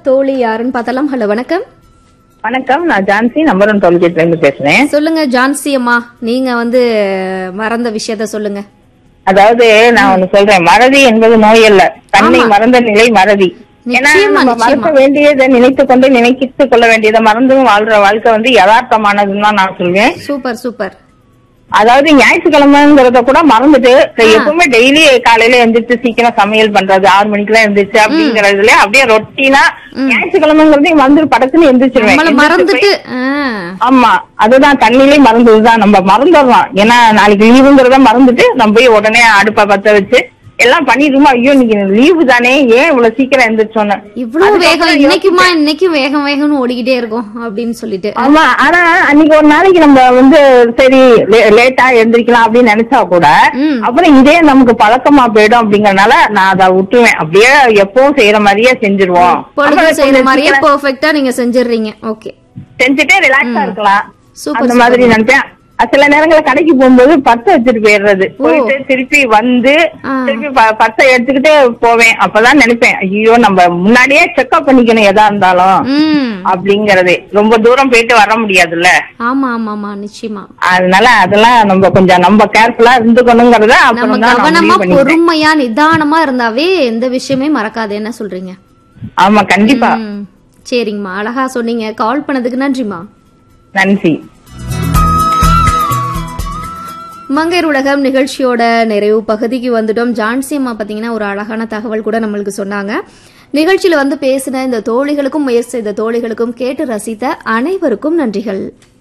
தோழி யாருன்னு பார்த்தலாம் ஹலோ வணக்கம் வணக்கம் நான் ஜான்சி நம்பர் ஒன் டோல்கேட்ல இருந்து பேசுறேன் சொல்லுங்க ஜான்சி அம்மா நீங்க வந்து மறந்த விஷயத்த சொல்லுங்க அதாவது நான் ஒண்ணு சொல்றேன் மறதி என்பது நோய் அல்ல தன்னை மறந்த நிலை மறதி ஏன்னா நிச்சயமா, நம்ம மறக்க வேண்டியதை நினைத்து கொண்டு நினைக்கிட்டு கொள்ள வேண்டியதை மறந்தும் வாழ்ற வாழ்க்கை வந்து யதார்த்தமானதுன்னு தான் நான் சொல்வேன் சூப்பர் சூப்பர் அதாவது ஞாயிற்றுக்கிழமைங்கிறத கூட மறந்துட்டு எப்பவுமே டெய்லி காலையில எந்திரிச்சு சீக்கிரம் சமையல் பண்றது ஆறு மணிக்கெல்லாம் எந்திரிச்சு அப்படிங்கறதுல அப்படியே ரொட்டீனா ஞாயிற்றுக்கிழமைங்கிறதையும் வந்து படக்குன்னு எந்திரிச்சிருவேன் நம்மள எந்திரிச்சு போய்- மறந்துட்டு ஆ, ஆமா அதுதான் தண்ணிலே மறந்ததுதான் நம்ம மறந்துடுறோம் ஏன்னா நாளைக்கு லீவுங்கிறத மறந்துட்டு நம்ம போய் உடனே அடுப்பை பத்த வச்சு எல்லாம் பண்ணிடுமா ஐயோ இன்னைக்கு லீவு தானே ஏன் இவ்வளவு சீக்கிரம் எந்திரிச்சோன்னு இவ்வளவு வேகம் இன்னைக்குமா இன்னைக்கும் வேகம் வேகம்னு ஓடிக்கிட்டே இருக்கும் அப்படின்னு சொல்லிட்டு ஆமா ஆனா அன்னைக்கு ஒரு நாளைக்கு நம்ம வந்து சரி லேட்டா எந்திரிக்கலாம் அப்படின்னு நினைச்சா கூட ம். அப்புறம் இதே நமக்கு பழக்கமா போயிடும் அப்படிங்கறதுனால நான் அதை விட்டுருவேன் அப்படியே எப்பவும் செய்யற மாதிரியே செஞ்சிருவோம் பொழுது அப்புறம் செய்யற கொஞ்சம் மாதிரியே சீக்கிரம் பெர்ஃபெக்ட்டா நீங்க செஞ்சிடுறீங்க ஓகே செஞ்சுட்டே ரிலாக்ஸா இருக்கலாம் சூப்பர், அந்த மாதிரி நினைப்பேன் அஹ் சில நேரங்கள்ல கடைக்கு போகும்போது பர்ஸ் வச்சுட்டு போயிடுறது போயிட்டு திருப்பி வந்து ஆ. திருப்பி பர்ஸை எடுத்துக்கிட்டு போவேன் அப்பதான் நினைப்பேன் ஐயோ நம்ம முன்னாடியே செக்அப் பண்ணிக்கணும் எதா இருந்தாலும் ம் அப்படிங்கறதே ரொம்ப தூரம் போயிட்டு வர முடியாதுல்ல ஆமா ஆமா ஆமா நிச்சயமா அதனால அதெல்லாம் நம்ம கொஞ்சம் நம்ம கேர்ஃபுல்லா இருந்துக்கணுங்கிறத நம்ம அப்புறம் தான் நான் கவனமா முடிவு பண்ணிட்டேன் பொறுமையா நிதானமா இருந்தாவே எந்த விஷயமே மறக்காது என்ன சொல்றீங்க ஆமா கண்டிப்பா ம், சரிங்கம்மா அழகா சொன்னீங்க கால் பண்ணதுக்கு நன்றிம்மா நன்றி மங்கையர் உலகம் நிகழ்ச்சியோட நிறைவு பகுதிக்கு வந்துட்டோம் ஜான்சி அம்மா பாத்தீங்கன்னா ஒரு அழகான தகவல் கூட நம்மளுக்கு சொன்னாங்க நிகழ்ச்சியில வந்து பேசின இந்த தோழிகளுக்கும் முயற்சி செய்த தோழிகளுக்கும் கேட்டு ரசித்த அனைவருக்கும் நன்றிகள்